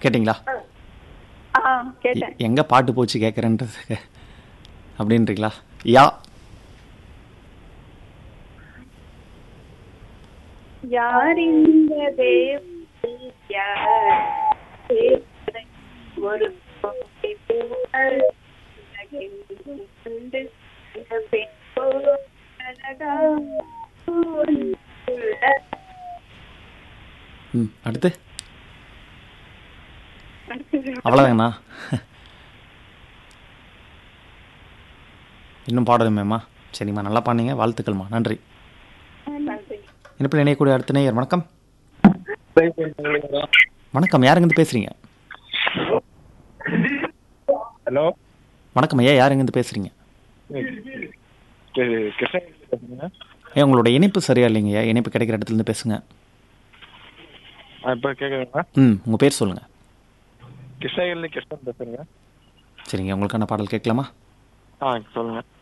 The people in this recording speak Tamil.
கேட்டிங்களா ஆ கேட்டேன் எ- எங்க பாட்டு போச்சு கேட்குறேன்றது அப்படின்றீங்களா யா யார் இந்த தேவதை யார் தேவதை ஒரு கோடி பூக்கள் உலகெங்கும் உண்டு இந்த பெண் போல் அழகா உள்ள ம் அடுத்து அவ்வளோதாங்கண்ணா இன்னும் பாடலுமேம்மா சரிம்மா நல்லா பாடுனீங்க வாழ்த்துக்கள்மா நன்றி நன்றி இனிப்பில் இணையக்கூடிய அடுத்த நேயர் வணக்கம் வணக்கம் யாருங்கேருந்து பேசுகிறீங்க ஹலோ வணக்கம் ஐயா யாருங்கேருந்து பேசுகிறீங்க கிருஷ்ணகிரி பேசுறீங்க ஏன் உங்களோட இணைப்பு சரியா இல்லைங்கய்யா இணைப்பு கிடைக்கிற இடத்துலேருந்து பேசுங்க இப்போ கேட்குதுங்களா ம் உங்கள் பேர் சொல்லுங்கள் கிருஷ்ணகிரில கிருஷ்ணன் பேசுறீங்க சரிங்க உங்களுக்கான பாடல் கேட்கலாமா ஆ சொல்லுங்க